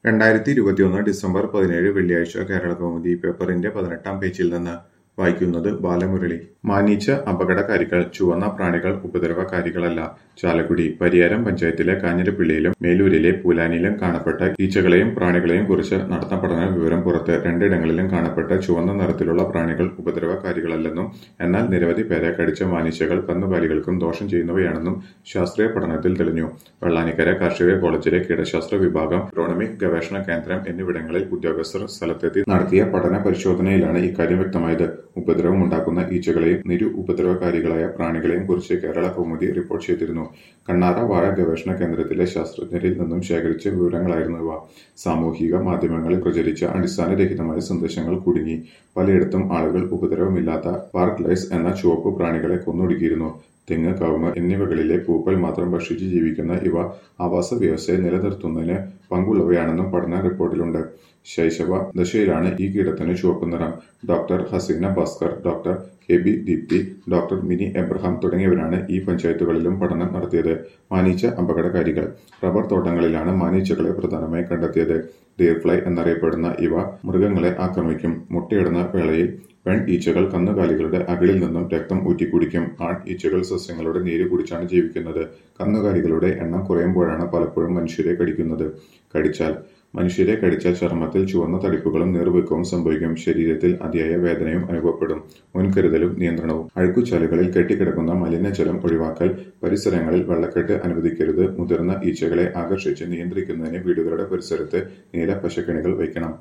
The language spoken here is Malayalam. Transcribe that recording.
രണ്ടായിരത്തി ഇരുപത്തിയൊന്ന് ഡിസംബർ പതിനേഴ് വെള്ളിയാഴ്ച കേരളകൗമുദി പേപ്പറിന്റെ പതിനെട്ടാം പേജിൽ നിന്ന് വായിക്കുന്നത് ബാലമുരളി മാനീച്ച അപകടകാരികൾ ചുവന്ന പ്രാണികൾ ഉപദ്രവകാരികളല്ല ചാലക്കുടി പരിയാരം പഞ്ചായത്തിലെ കാഞ്ഞിരപ്പള്ളിയിലും മേലൂരിലെ പൂലാനിയിലും കാണപ്പെട്ട ഈച്ചകളെയും പ്രാണികളെയും കുറിച്ച് നടന്ന പഠന വിവരം പുറത്ത് രണ്ടിടങ്ങളിലും കാണപ്പെട്ട ചുവന്ന നിറത്തിലുള്ള പ്രാണികൾ ഉപദ്രവകാരികളല്ലെന്നും എന്നാൽ നിരവധി പേരെ കടിച്ച മാനീച്ചകൾ കന്നുകാലികൾക്കും ദോഷം ചെയ്യുന്നവയാണെന്നും ശാസ്ത്രീയ പഠനത്തിൽ തെളിഞ്ഞു വെള്ളാനിക്കര കാർഷിക കോളേജിലെ കീടശാസ്ത്ര വിഭാഗം ഇക്കോണമിക് ഗവേഷണ കേന്ദ്രം എന്നിവിടങ്ങളിൽ ഉദ്യോഗസ്ഥർ സ്ഥലത്തെത്തി നടത്തിയ പഠന പരിശോധനയിലാണ് ഇക്കാര്യം വ്യക്തമായത് ഉപദ്രവമുണ്ടാക്കുന്ന ഈച്ചകളെയും നിരു ഉപദ്രവകാരികളായ പ്രാണികളെയും കുറിച്ച് കേരള കൗമുദി റിപ്പോർട്ട് ചെയ്തിരുന്നു കണ്ണാറ വാഴ ഗവേഷണ കേന്ദ്രത്തിലെ ശാസ്ത്രജ്ഞരിൽ നിന്നും ശേഖരിച്ച വിവരങ്ങളായിരുന്നു ഇവ സാമൂഹിക മാധ്യമങ്ങളിൽ പ്രചരിച്ച അടിസ്ഥാനരഹിതമായ സന്ദേശങ്ങൾ കുടുങ്ങി പലയിടത്തും ആളുകൾ ഉപദ്രവമില്ലാത്ത പാർക്ക് ലൈസ് എന്ന ചുവപ്പ് പ്രാണികളെ കൊന്നൊടുക്കിയിരുന്നു തെങ്ങ് കവുങ്ങ് എന്നിവകളിലെ പൂപ്പൽ മാത്രം ഭക്ഷിച്ച് ജീവിക്കുന്ന ഇവ ആവാസ വ്യവസ്ഥയെ നിലനിർത്തുന്നതിന് പങ്കുള്ളവയാണെന്നും പഠന റിപ്പോർട്ടിലുണ്ട് ശൈശവ ദശയിലാണ് ഈ കീടത്തിന് ചുവപ്പ് നിറം doctor Haseena Bhaskar doctor K B Deepthi doctor Mini Abraham തുടങ്ങിയവരാണ് ഈ പഞ്ചായത്തുകളിലും പഠനം നടത്തിയത് മാനീച്ച അപകടകാരികൾ റബ്ബർ തോട്ടങ്ങളിലാണ് മാനീച്ചകളെ പ്രധാനമായി കണ്ടെത്തിയത് ഡീർഫ്ലൈ എന്നറിയപ്പെടുന്ന ഇവ മൃഗങ്ങളെ ആക്രമിക്കും മുട്ടയിടുന്ന വേളയിൽ പെൺ ഈച്ചകൾ കന്നുകാലികളുടെ അകിളിൽ നിന്നും രക്തം ഊറ്റിക്കുടിക്കും ആൺ ഈച്ചകൾ സസ്യങ്ങളുടെ നീര് കുടിച്ചാണ് ജീവിക്കുന്നത് കന്നുകാലികളുടെ എണ്ണം കുറയുമ്പോഴാണ് പലപ്പോഴും മനുഷ്യരെ കടിക്കുന്നത് കടിച്ചാൽ മനുഷ്യരെ കടിച്ചാൽ ചർമ്മത്തിൽ ചുവന്ന തടിപ്പുകളും നീർവീക്കവും സംഭവിക്കും ശരീരത്തിൽ അതിയായ വേദനയും അനുഭവപ്പെടും മുൻകരുതലും നിയന്ത്രണവും അഴുക്കുചാലുകളിൽ കെട്ടിക്കിടക്കുന്ന മലിനജലം ഒഴിവാക്കൽ പരിസരങ്ങളിൽ വെള്ളക്കെട്ട് അനുവദിക്കരുത് മുതിർന്ന ഈച്ചകളെ ആകർഷിച്ച് നിയന്ത്രിക്കുന്നതിന് വീടുകളുടെ പരിസരത്ത് നീല പശക്കണികൾ വയ്ക്കണം